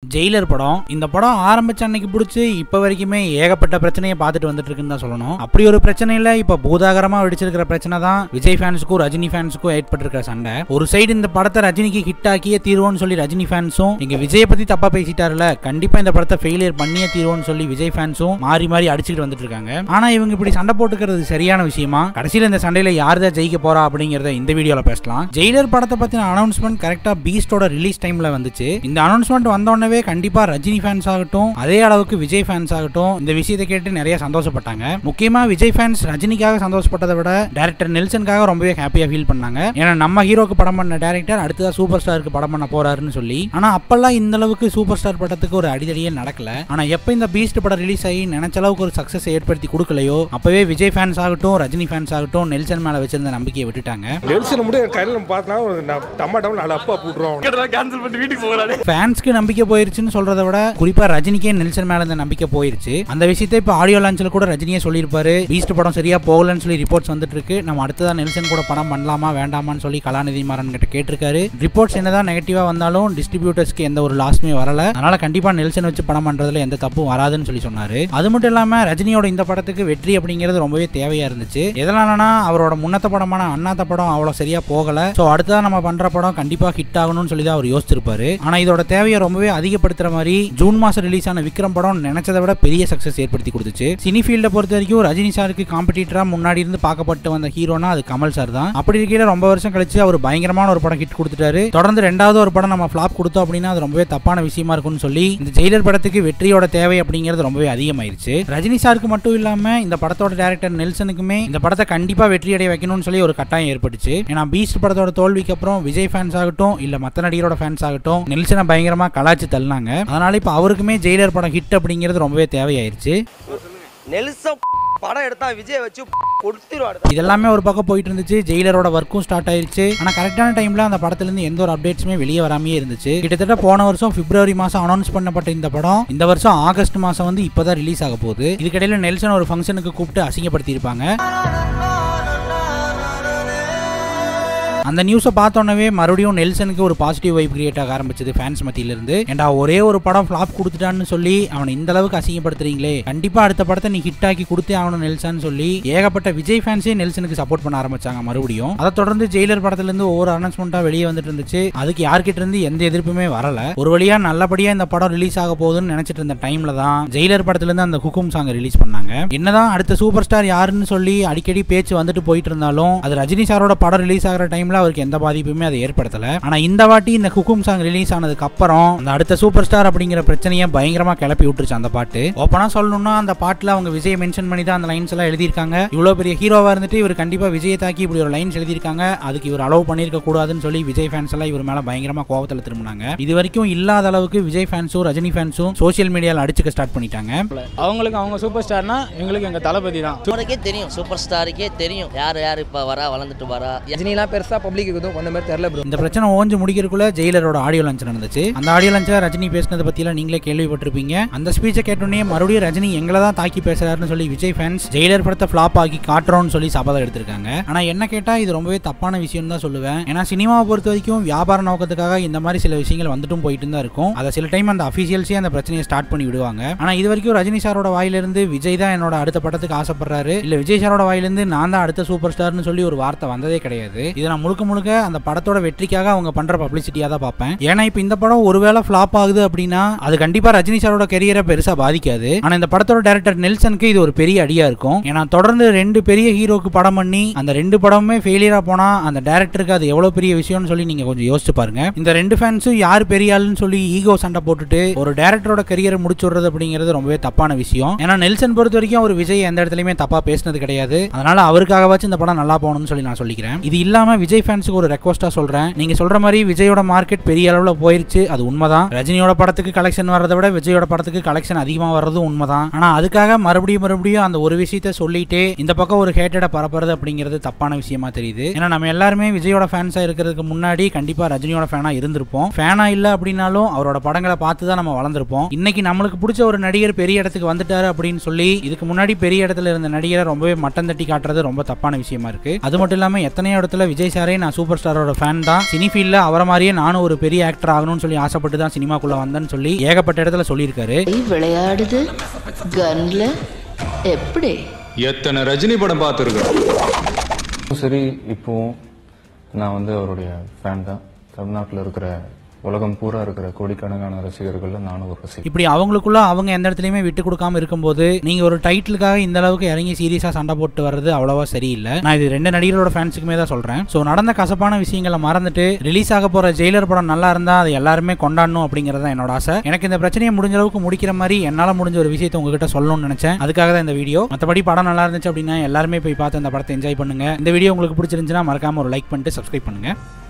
Jailer படம் இந்த படம் ஆரம்பிச்ச அன்னைக்கு பிடிச்சி இப்ப வரைக்குமே ஏகப்பட்ட பிரச்சனையை பார்த்துட்டு வந்துட்டு இருக்குன்னு தான் சொல்லணும் அப்படி ஒரு பிரச்சனையில இப்ப பூதாகரமா வெடிச்சிருக்கிற பிரச்சனை தான் விஜய் ஃபேன்ஸுக்கும் ரஜினி ஃபேன்ஸுக்கும் ஏற்பட்டிருக்கிற சண்டை ஒரு சைடு இந்த படத்தை ரஜினிக்கு ஹிட் ஆக்கியே தீர்வோம்னு சொல்லி ரஜினி ஃபேன்ஸும் இங்க விஜயை பத்தி தப்பா பேசிட்டாருல கண்டிப்பா இந்த படத்தை ஃபெயிலியர் பண்ணியே தீர்வோம்னு சொல்லி விஜய் ஃபேன்ஸும் மாறி மாறி அடிச்சுட்டு வந்துட்டு இருக்காங்க ஆனா இவங்க இப்படி சண்டை போட்டுக்கிறது சரியான விஷயமா கடைசியில இந்த சண்டையில யார் தான் ஜெயிக்க போறா அப்படிங்கறத இந்த வீடியோல பேசலாம் ஜெயிலர் படத்தை பத்தின அனௌன்ஸ்மெண்ட் கரெக்டா பீஸ்டோட ரிலீஸ் டைம்ல வந்துச்சு இந்த அனௌன்ஸ்மெண்ட் வந்த உடனே கண்டிப்பா ரஜினி ஃபேன்ஸ் ஆகட்டும் அதே அளவுக்கு விஜய் ஃபேன்ஸ் ஆகட்டும் இந்த விஷயத்தை கேட்டு நிறைய சந்தோஷப்பட்டாங்க முக்கியமா விஜய் ஃபேன்ஸ் ரஜினிக்காக சந்தோஷப்பட்டதை விட டேரக்டர் நெல்சனுக்காக ரொம்பவே ஹாப்பியா ஃபீல் பண்ணாங்க ஏன்னா நம்ம ஹீரோக்கு படம் பண்ண டேரக்டர் அடுத்ததா சூப்பர் ஸ்டாருக்கு படம் பண்ண போறாருன்னு சொல்லி ஆனா அப்பெல்லாம் இந்த அளவுக்கு சூப்பர் ஸ்டார் படத்துக்கு ஒரு அடிதடியே நடக்கல ஆனா எப்ப இந்த பீஸ்ட் படம் ரிலீஸ் ஆகி நினைச்ச அளவுக்கு ஒரு சக்சஸ் ஏற்படுத்தி கொடுக்கலையோ அப்பவே விஜய் ஃபேன்ஸ் ஆகட்டும் ரஜினி ஃபேன்ஸ் ஆகட்டும் நெல்சன் மேல வச்சிருந்த நம்பிக்கையை விட்டுட்டாங்க நெல்சன் மட்டும் என் கையில் பார்த்தா டமாட்டம் நாலு அப்பா போட்டுருவோம் கேன்சல் பண்ணிட்டு வீட்டுக்கு போகலானே ஃபேன்ஸ்க்கு நம்பிக்கை போயிருச்சுன்னு சொல்றதை விட குறிப்பா ரஜினிக்கே நெல்சன் மேல இந்த நம்பிக்கை போயிருச்சு அந்த விஷயத்தை இப்போ ஆடியோ லான்ச்ல கூட ரஜினியே சொல்லியிருப்பாரு பீஸ்ட் படம் சரியா போகலன்னு சொல்லி ரிப்போர்ட்ஸ் வந்துட்டு இருக்கு நம்ம அடுத்ததா நெல்சன் கூட படம் பண்ணலாமா வேண்டாமான்னு சொல்லி கலாநிதி மாறன் கிட்ட கேட்டிருக்காரு ரிப்போர்ட்ஸ் என்னதான் நெகட்டிவா வந்தாலும் டிஸ்ட்ரிபியூட்டர்ஸ்க்கு எந்த ஒரு லாஸ்மே வரல அதனால கண்டிப்பா நெல்சன் வச்சு படம் பண்றதுல எந்த தப்பும் வராதுன்னு சொல்லி சொன்னாரு அது மட்டும் இல்லாம ரஜினியோட இந்த படத்துக்கு வெற்றி அப்படிங்கிறது ரொம்பவே தேவையா இருந்துச்சு எதனாலனா அவரோட முன்னத்த படமான அண்ணாத்த படம் அவ்வளவு சரியா போகல சோ அடுத்ததா நம்ம பண்ற படம் கண்டிப்பா ஹிட் ஆகணும்னு சொல்லி தான் அவர் யோசிச்சிருப்பாரு ஆனா இதோட தேவையை ரொம்பவே அதிகப்படுத்துற மாதிரி ஜூன் மாசம் ரிலீஸ் ஆன விக்ரம் படம் நினைச்சதை விட பெரிய சக்சஸ் ஏற்படுத்தி கொடுத்துச்சு சினி ஃபீல்ட பொறுத்த வரைக்கும் ரஜினி சாருக்கு காம்படிட்டரா முன்னாடி இருந்து பார்க்கப்பட்டு வந்த ஹீரோனா அது கமல் சார் தான் அப்படி இருக்கையில ரொம்ப வருஷம் கழிச்சு அவர் பயங்கரமான ஒரு படம் ஹிட் கொடுத்துட்டாரு தொடர்ந்து ரெண்டாவது ஒரு படம் நம்ம ஃபிளாப் கொடுத்தோம் அப்படின்னா அது ரொம்பவே தப்பான விஷயமா இருக்கும்னு சொல்லி இந்த ஜெயிலர் படத்துக்கு வெற்றியோட தேவை அப்படிங்கிறது ரொம்பவே அதிகமாயிருச்சு ரஜினி சாருக்கு மட்டும் இல்லாம இந்த படத்தோட டேரக்டர் நெல்சனுக்குமே இந்த படத்தை கண்டிப்பா வெற்றி அடைய வைக்கணும்னு சொல்லி ஒரு கட்டாயம் ஏற்பட்டுச்சு ஏன்னா பீஸ்ட் படத்தோட தோல்விக்கு அப்புறம் விஜய் ஃபேன்ஸ் ஆகட்டும் இல்ல மத்த நடிகரோட ஃபேன்ஸ் ஆகட்டும் நெல்சனை பயங்கரமா கலாச்சு தள்ளினாங்க அதனால இப்ப அவருக்குமே ஜெயிலர் படம் ஹிட் அப்படிங்கிறது ரொம்பவே தேவையாயிருச்சு நெல்சன் படம் எடுத்தா விஜய் வச்சு கொடுத்துருவாடு இதெல்லாமே ஒரு பக்கம் போயிட்டு இருந்துச்சு ஜெயிலரோட ஒர்க்கும் ஸ்டார்ட் ஆயிருச்சு ஆனா கரெக்டான டைம்ல அந்த படத்துல இருந்து எந்த ஒரு அப்டேட்ஸுமே வெளியே வராமையே இருந்துச்சு கிட்டத்தட்ட போன வருஷம் பிப்ரவரி மாசம் அனௌன்ஸ் பண்ணப்பட்ட இந்த படம் இந்த வருஷம் ஆகஸ்ட் மாசம் வந்து இப்பதான் ரிலீஸ் ஆக போகுது இதுக்கிடையில நெல்சன் ஒரு ஃபங்க்ஷனுக்கு கூப்பிட்டு அசிங்கப்படுத்தி இருப்பாங்க அந்த நியூஸை பார்த்தோன்னே மறுபடியும் நெல்சனுக்கு ஒரு பாசிட்டிவ் வைப் கிரியேட் ஆக ஆரம்பிச்சது ஃபேன்ஸ் மத்தியில இருந்து ஏன்டா ஒரே ஒரு படம் ஃபிளாப் கொடுத்துட்டான்னு சொல்லி அவனை இந்த அளவுக்கு அசிங்கப்படுத்துறீங்களே கண்டிப்பா அடுத்த படத்தை நீ ஹிட் ஆக்கி கொடுத்தே ஆகணும் நெல்சன் சொல்லி ஏகப்பட்ட விஜய் ஃபேன்ஸே நெல்சனுக்கு சப்போர்ட் பண்ண ஆரம்பிச்சாங்க மறுபடியும் அதை தொடர்ந்து ஜெயிலர் படத்துல இருந்து ஒவ்வொரு அனௌன்ஸ்மெண்ட்டா வெளியே வந்துட்டு இருந்துச்சு அதுக்கு யார்கிட்ட இருந்து எந்த எதிர்ப்புமே வரல ஒரு வழியா நல்லபடியா இந்த படம் ரிலீஸ் ஆக போகுதுன்னு நினைச்சிட்டு இருந்த டைம்ல தான் ஜெயிலர் படத்துல இருந்து அந்த ஹுக்கும் சாங் ரிலீஸ் பண்ணாங்க என்னதான் அடுத்த சூப்பர் ஸ்டார் யாருன்னு சொல்லி அடிக்கடி பேச்சு வந்துட்டு போயிட்டு இருந்தாலும் அது ரஜினி சாரோட படம் ரிலீஸ் ஆகிற டைம்ல அவருக்கு எந்த பாதிப்புமே அதை ஏற்படுத்தல ஆனா இந்த வாட்டி இந்த ஹுக்கும் சாங் ரிலீஸ் ஆனதுக்கு அப்புறம் அந்த அடுத்த சூப்பர் ஸ்டார் அப்படிங்கிற பிரச்சனையை பயங்கரமா கிளப்பி விட்டுருச்சு அந்த பாட்டு ஓப்பனா சொல்லணும்னா அந்த பாட்டுல அவங்க விஜய் மென்ஷன் பண்ணி தான் அந்த லைன்ஸ் எல்லாம் எழுதியிருக்காங்க இவ்வளவு பெரிய ஹீரோவா இருந்துட்டு இவர் கண்டிப்பா விஜயை தாக்கி இப்படி ஒரு லைன்ஸ் எழுதியிருக்காங்க அதுக்கு இவர் அலோவ் பண்ணிருக்க கூடாதுன்னு சொல்லி விஜய் ஃபேன்ஸ் எல்லாம் இவர் மேல பயங்கரமா கோவத்துல திரும்பினாங்க இது வரைக்கும் இல்லாத அளவுக்கு விஜய் ஃபேன்ஸும் ரஜினி ஃபேன்ஸும் சோஷியல் மீடியால அடிச்சுக்க ஸ்டார்ட் பண்ணிட்டாங்க அவங்களுக்கு அவங்க சூப்பர் ஸ்டார்னா எங்களுக்கு எங்கள் தளபதி தான் அவனுக்கே தெரியும் சூப்பர் ஸ்டாருக்கே தெரியும் யார் யார் இப்போ வரா வளர்ந்துட்டு வரா ரஜினிலாம் பெருசாக பப்ளிக்கு எதுவும் கொண்ட மாதிரி தெரில ப்ரோ இந்த பிரச்சனை ஓஞ்சு முடிக்கிறதுக்குள்ள ஜெயிலரோட ஆடியோ லான்ச் நடந்துச்சு அந்த ஆடியோ லான்ச்ல ரஜினி பேசினதை பத்திலாம் நீங்களே கேள்விப்பட்டிருப்பீங்க அந்த ஸ்பீச்சை கேட்டோன்னே மறுபடியும் ரஜினி எங்களை தான் தாக்கி பேசுறாருன்னு சொல்லி விஜய் ஃபேன்ஸ் ஜெயிலர் படத்தை ஃபிளாப் ஆக்கி காட்டுறோம்னு சொல்லி சபதம் எடுத்திருக்காங்க ஆனா என்ன கேட்டா இது ரொம்பவே தப்பான விஷயம் தான் சொல்லுவேன் ஏன்னா சினிமாவை பொறுத்த வரைக்கும் வியாபார நோக்கத்துக்காக இந்த மாதிரி சில விஷயங்கள் வந்துட்டும் போயிட்டு தான் இருக்கும் அதை சில டைம் அந்த அஃபீஷியல்ஸே அந்த பிரச்சனையை ஸ்டார்ட் பண்ணி விடுவாங்க ஆனா இது வரைக்கும் ரஜினி சாரோட வாயிலிருந்து விஜய் தான் என்னோட அடுத்த படத்துக்கு ஆசைப்படுறாரு இல்ல விஜய் சாரோட வாயிலிருந்து நான் தான் அடுத்த சூப்பர் ஸ்டார்னு சொல்லி ஒரு வார்த்தை வந்ததே கிடையாது இதை நான் முழுக்க முழுக்க அந்த படத்தோட வெற்றிக்காக அவங்க பண்ற பப்ளிசிட்டியா தான் பார்ப்பேன் ஏன்னா இப்போ இந்த படம் ஒருவேளை ஃபிளாப் ஆகுது அப்படின்னா அது கண்டிப்பா ரஜினி சாரோட கெரியரை பெருசா பாதிக்காது ஆனா இந்த படத்தோட டைரக்டர் நெல்சனுக்கு இது ஒரு பெரிய அடியா இருக்கும் ஏன்னா தொடர்ந்து ரெண்டு பெரிய ஹீரோக்கு படம் பண்ணி அந்த ரெண்டு படமுமே ஃபெயிலியரா போனா அந்த டேரக்டருக்கு அது எவ்வளவு பெரிய விஷயம்னு சொல்லி நீங்க கொஞ்சம் யோசிச்சு பாருங்க இந்த ரெண்டு ஃபேன்ஸும் யார் பெரிய ஆளுன்னு சொல்லி ஈகோ சண்டை போட்டுட்டு ஒரு டேரக்டரோட கரியரை முடிச்சு விடுறது அப்படிங்கிறது ரொம்பவே தப்பான விஷயம் ஏன்னா நெல்சன் பொறுத்த வரைக்கும் அவர் விஜய் எந்த இடத்துலயுமே தப்பா பேசினது கிடையாது அதனால அவருக்காகவாச்சும் இந்த படம் நல்லா போகணும்னு சொல்லி நான் சொல்லிக்கிறேன் இது இல்லாம விஜய் ஃபேன்ஸுக்கு ஒரு ரெக்வஸ்டா சொல்றேன் நீங்க சொல்ற மாதிரி விஜயோட மார்க்கெட் பெரிய அளவுல போயிருச்சு அது உண்மைதான் ரஜினியோட படத்துக்கு கலெக்ஷன் வர்றதை விட விஜயோட படத்துக்கு கலெக்ஷன் அதிகமா வர்றதும் உண்மைதான் ஆனா அதுக்காக மறுபடியும் மறுபடியும் அந்த ஒரு விஷயத்த சொல்லிட்டே இந்த பக்கம் ஒரு ஹேட்டடை பரப்புறது அப்படிங்கிறது தப்பான விஷயமா தெரியுது ஏன்னா நம்ம எல்லாருமே விஜயோட ஃபேன்ஸா இருக்கிறதுக்கு முன்னாடி கண்டிப்பா ரஜினியோட ஃபேனா இருந்திருப்போம் ஃபேனா இல்ல அப்படின்னாலும் அவரோட படங்களை பார்த்து தான் நம்ம வளர்ந்துருப்போம் இன்னைக்கு நம்மளுக்கு பிடிச்ச ஒரு நடிகர் பெரிய இடத்துக்கு வந்துட்டாரு அப்படின்னு சொல்லி இதுக்கு முன்னாடி பெரிய இடத்துல இருந்த நடிகரை ரொம்பவே மட்டம் தட்டி காட்டுறது ரொம்ப தப்பான விஷயமா இருக்கு அது மட்டும் இல்லாம எத்தனையோ இடத்துல விஜய் சார் சொன்னாரே நான் சூப்பர் ஸ்டாரோட ஃபேன் தான் சினி ஃபீல்டில் அவரை மாதிரியே நானும் ஒரு பெரிய ஆக்டர் ஆகணும்னு சொல்லி ஆசைப்பட்டு தான் சினிமாக்குள்ள வந்தேன்னு சொல்லி ஏகப்பட்ட இடத்துல சொல்லியிருக்காரு கை விளையாடுது கன்ல எப்படி எத்தனை ரஜினி படம் பார்த்துருக்கோம் சரி இப்போவும் நான் வந்து அவருடைய ஃபேன் தான் தமிழ்நாட்டில் இருக்கிற உலகம் பூரா இருக்கிற கோடிக்கணக்கான ரசிகர்கள்ல நானும் ஒரு ரசிகர் இப்படி அவங்களுக்குள்ள அவங்க எந்த இடத்துலையுமே விட்டு கொடுக்காம இருக்கும்போது நீங்க ஒரு டைட்டிலுக்காக இந்த அளவுக்கு இறங்கி சீரியஸா சண்டை போட்டு வர்றது அவ்வளவா சரியில்லை நான் இது ரெண்டு நடிகரோட ஃபேன்ஸுக்குமே தான் சொல்றேன் ஸோ நடந்த கசப்பான விஷயங்களை மறந்துட்டு ரிலீஸ் ஆக போற ஜெயிலர் படம் நல்லா இருந்தா அதை எல்லாருமே கொண்டாடணும் அப்படிங்கறது தான் என்னோட ஆசை எனக்கு இந்த பிரச்சனையை முடிஞ்ச அளவுக்கு முடிக்கிற மாதிரி என்னால முடிஞ்ச ஒரு விஷயத்தை உங்ககிட்ட சொல்லணும்னு நினைச்சேன் அதுக்காக தான் இந்த வீடியோ மற்றபடி படம் நல்லா இருந்துச்சு அப்படின்னா எல்லாருமே போய் பார்த்து அந்த படத்தை என்ஜாய் பண்ணுங்க இந்த வீடியோ உங்களுக்கு பிடிச்சிருந்துச்சுன்னா மறக்காம ஒரு லைக் பண்ணிட்டு சப்ஸ்கிரைப் பண்ணுங்க